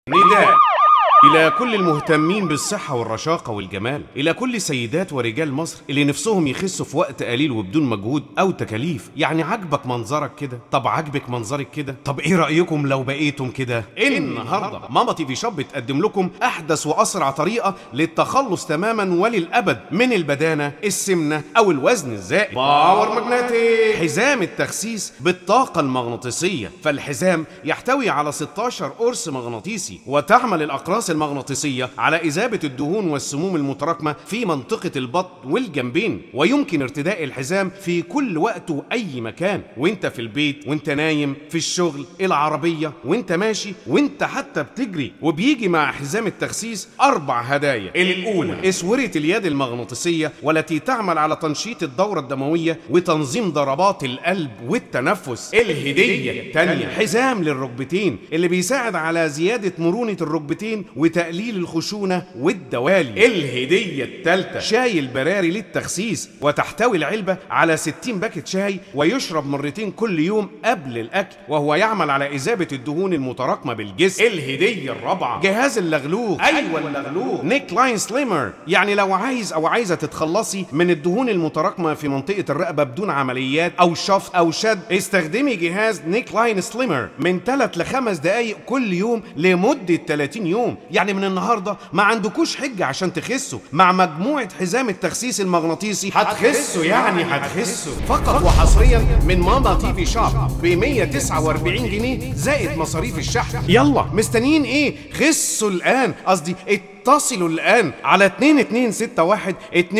نداء إلى كل المهتمين بالصحة والرشاقة والجمال إلى كل سيدات ورجال مصر اللي نفسهم يخسوا في وقت قليل وبدون مجهود أو تكاليف يعني عجبك منظرك كده طب عجبك منظرك كده طب إيه رأيكم لو بقيتم كده النهاردة ماما تي في شوب بتقدم لكم أحدث وأسرع طريقة للتخلص تماما وللأبد من البدانة السمنة أو الوزن الزائد باور ماجنتيك حزام التخسيس بالطاقة المغناطيسية فالحزام يحتوي على 16 قرص مغناطيسي وتعمل الأقراص المغناطيسية على إذابة الدهون والسموم المتراكمة في منطقة البطن والجنبين ويمكن ارتداء الحزام في كل وقت وأي مكان وانت في البيت وانت نايم في الشغل العربية وانت ماشي وانت حتى بتجري وبيجي مع حزام التخسيس أربع هدايا الأولى اسورة اليد المغناطيسية والتي تعمل على تنشيط الدورة الدموية وتنظيم ضربات القلب والتنفس الهدية الثانية حزام للركبتين اللي بيساعد على زيادة مرونة الركبتين وتقليل الخشونة والدوالي الهدية الثالثة شاي البراري للتخسيس وتحتوي العلبة على 60 باكت شاي ويشرب مرتين كل يوم قبل الأكل وهو يعمل على إذابة الدهون المتراكمة بالجسم الهدية الرابعة جهاز اللغلوغ أيوة اللغلوغ نيك لاين سليمر يعني لو عايز أو عايزة تتخلصي من الدهون المتراكمة في منطقة الرقبة بدون عمليات أو شفط أو شد استخدمي جهاز نيك لاين سليمر من 3 ل 5 دقايق كل يوم لمدة 30 يوم يعني من النهارده ما عندكوش حجه عشان تخسوا مع مجموعه حزام التخسيس المغناطيسي هتخسوا يعني هتخسوا فقط وحصريا من ماما تي في شوب ب 149 جنيه زائد مصاريف الشحن يلا مستنيين ايه خسوا الان قصدي اتصلوا الآن على 2261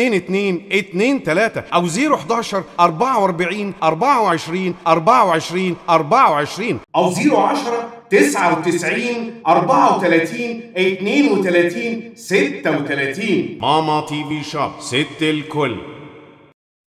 2223 أو 011 44 24 24 24 أو 010 99 34 32 36 ماما تي في شوب ست الكل